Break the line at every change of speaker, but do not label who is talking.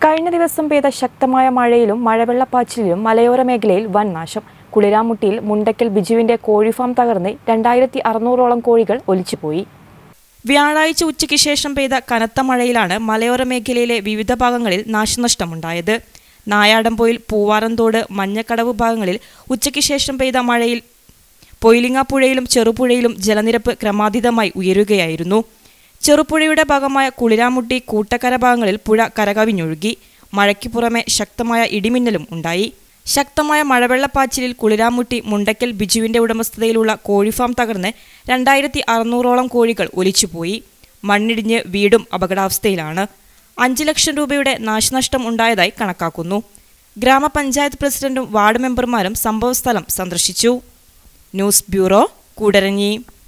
കഴിഞ്ഞ ദിവസം പെയ്ത ശക്തമായ മഴയിലും മഴവെള്ളപ്പാച്ചിലിലും മലയോര മേഖലയിൽ വൻ നാശം കുളിരാമുട്ടിയിൽ മുണ്ടക്കൽ ബിജുവിന്റെ കോഴിഫാം തകർന്ന് രണ്ടായിരത്തി അറുന്നൂറോളം കോഴികൾ ഒലിച്ചുപോയി വ്യാഴാഴ്ച ഉച്ചയ്ക്ക് ശേഷം പെയ്ത കനത്ത മഴയിലാണ് മലയോര മേഖലയിലെ വിവിധ ഭാഗങ്ങളിൽ നാശനഷ്ടമുണ്ടായത് നായാടംപോയിൽ പൂവാറന്തോട് മഞ്ഞക്കടവ് ഭാഗങ്ങളിൽ ഉച്ചയ്ക്ക് ശേഷം പെയ്ത മഴയിൽ പൊയിലിങ്ങാപ്പുഴയിലും ചെറുപുഴയിലും ജലനിരപ്പ് ക്രമാതീതമായി ഉയരുകയായിരുന്നു ചെറുപുഴയുടെ ഭാഗമായ കുളിരാമുട്ടി കൂട്ടക്കര ഭാഗങ്ങളിൽ പുഴ കരകവിഞ്ഞൊഴുകി മഴയ്ക്ക് പുറമെ ശക്തമായ ഇടിമിന്നലും ഉണ്ടായി ശക്തമായ മഴവെള്ളപ്പാച്ചിലിൽ കുളിരാമുട്ടി മുണ്ടക്കൽ ബിജുവിന്റെ ഉടമസ്ഥതയിലുള്ള കോഴിഫാം തകർന്ന് രണ്ടായിരത്തി അറുന്നൂറോളം കോഴികൾ ഒലിച്ചുപോയി മണ്ണിടിഞ്ഞ് വീടും അപകടാവസ്ഥയിലാണ് അഞ്ച് ലക്ഷം രൂപയുടെ നാശനഷ്ടം ഉണ്ടായതായി കണക്കാക്കുന്നു ഗ്രാമപഞ്ചായത്ത് പ്രസിഡന്റും വാർഡ് മെമ്പർമാരും സംഭവസ്ഥലം സന്ദർശിച്ചു ന്യൂസ് ബ്യൂറോ കൂടരഞ്ഞി